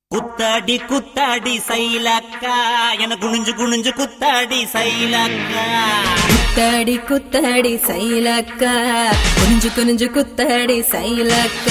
குத்தாடி குத்தாடி சைலக்கா என குனிஞ்சு குனிஞ்சு குத்தாடி சைலக்கா குத்தாடி குத்தாடி சைலக்க குனிஞ்சு குனிஞ்சு குத்தாடி சைலக்க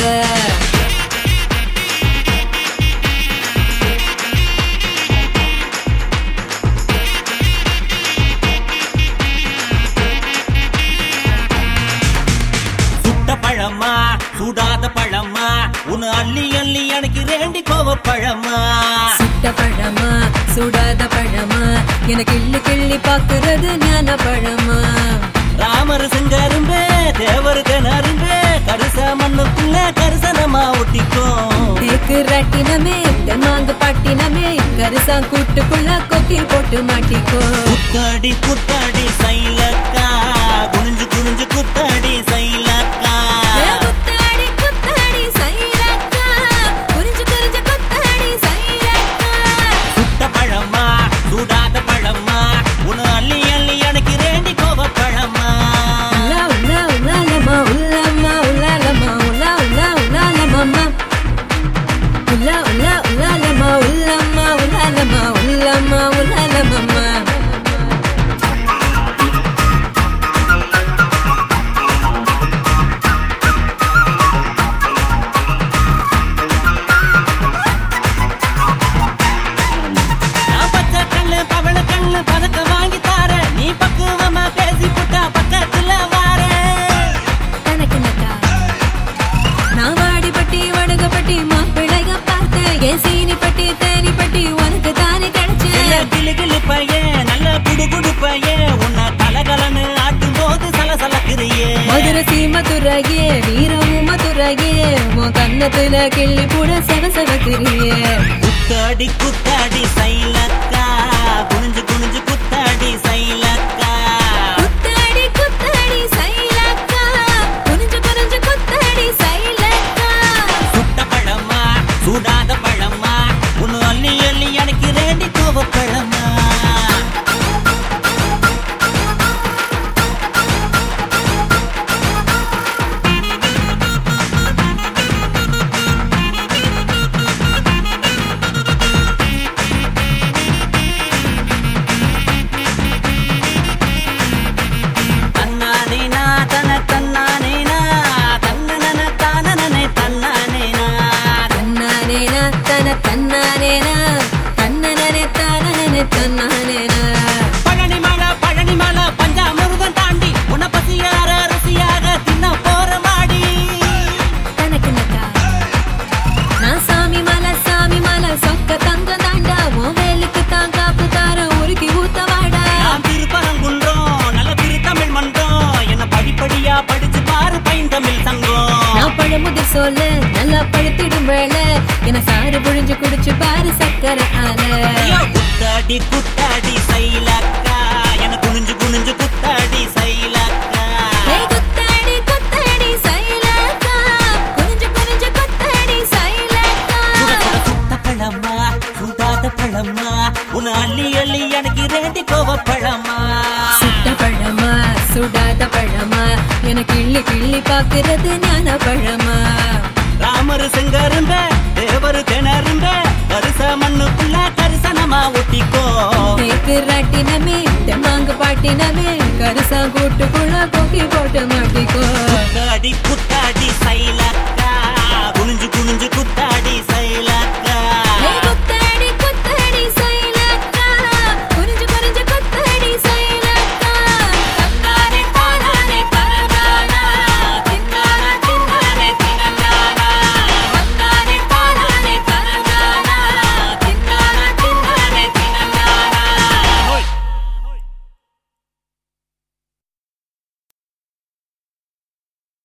சுட்ட பழமா சுடாத பழமா உன்னு அள்ளி அள்ளி எனக்கு ரேண்டி கோவ பழமா சுட்ட பழமா சுடாத பழமா எனக்கு கிள்ளி கிள்ளி பாக்குறது ஞான பழமா ராமர் செஞ்சாரும்பே தேவர் கிணறும்பே கருச மண்ணுக்குள்ள கரிசனமா ஒட்டிக்கும் தேக்கு ரட்டினமே தெம்மாங்கு பட்டினமே கரிசா கூட்டுக்குள்ள கொக்கி போட்டு மாட்டிக்கோ குத்தாடி குத்தாடி சைலக்கா குனிஞ்சு குனிஞ்சு குத்தாடி சைலக்கா ஏ குத்தாடி குத்தாடி சைலக்க குனிஞ்சு குனிஞ்சு குத்தாடி சைலக்க சுட்ட பழமா சுடாத பழமா உன்னு அள்ளி அள்ளி எனக்கு ரேண்டி கோவ பழமா உலா உலா உலாலமா உலாமா உலாலமா உலா உலா உலாலமாமா உலா உலா உலாலமா உலாமா உலாலமா உலாமா உலாலமாமா நான் பச்சை கண்ணு பவள கண்ணு பதக்க வாங்கி தார நீ பக்குவமா பேசி புட்டா பக்கத்துல வார தனக்கு நக்கா நான் வாடிப்பட்டி வடுகப்பட்டி மாப்பிள்ளைய பார்த்தேன் என் சீனி பட்டி தேனி பட்டி உனக்கு தானே நல்ல கிடைச்சேன் கிளு கிளு பையன் நல்ல குடு குடு பையன் உன்னை கலகலன்னு ஆட்டும் போது சலசலக்குறியே மதுரை சீமதுரையே வீரமும் மதுரையே உன் கன்னத்துல கிள்ளி கூட செவ செவக்கிறியே குத்தாடி குத்தாடி சைலக்கா குனிஞ்சு குனிஞ்சு குத்தாடி சைலக்கா குத்தாடி குத்தாடி சைலக்கா குனிஞ்சு குனிஞ்சு குத்தாடி சைலக்கா சுட்ட பழமா சுடாத பழமா உன்னு அள்ளி அள்ளி எனக்கு ரேண்டி கோவ பழமா தன்னானேனா தன தன்னானேனா தன்னன தானனனே தன்னானேனா தன்னானேனா தன தன்னானேனா தன்னனனே தானனனே தன்னானேனா பழனி மலை பழனி மலை பஞ்சாமிருதம் தாண்டி உன்னை பசியார ருசியாக தின்ன போற மாடி தனக்கு நக்கா நான் சாமி மலை சாமி மலை சொக்க தங்க தாண்டா உன் வேலுக்கு தான் காப்பு தார உருக்கி ஊத்த வாடா நான் திருப்பரங்குன்றோம் நல்ல திருத்தமிழ் மன்றம் என்ன படிப்படியா படிச்சு பாரு பைந்தமிழ் சங்கம் நான் பழமுதிர் சொல்ல நல்லா பழுத்திடும் வேலை என சாறு புழிஞ்சு குடிச்சு பாரு சக்கரை ஆல ஐயோ, குத்தாடி குத்தாடி சைலக்கா என குனிஞ்சு குனிஞ்சு குத்தாடி சைலக்கா ஏய் குத்தாடி குத்தாடி சைலக்கா குனிஞ்சு குனிஞ்சு குத்தாடி சைலக்கா சுட சுட சுட்ட பழமா சுடாத பழமா உன்னை அள்ளி அள்ளி எனக்கு ரேண்டி கோவ பழமா சுட்ட பழமா சுடாத பழமா என கிள்ளி கிள்ளி பாக்குறது ஞான பழமா ராமர் செங்கருந்த தேவர் திணறுந்த கரிச மண்ணுக்குள்ள கரிசனமா ஒட்டிக்கோ தேக்கு ராட்டினமே தெம்மாங்கு பாட்டினமே கரிசா கூட்டுக்குள்ள கொக்கி போட்டு மாட்டிக்கோ குத்தாடி குத்தாடி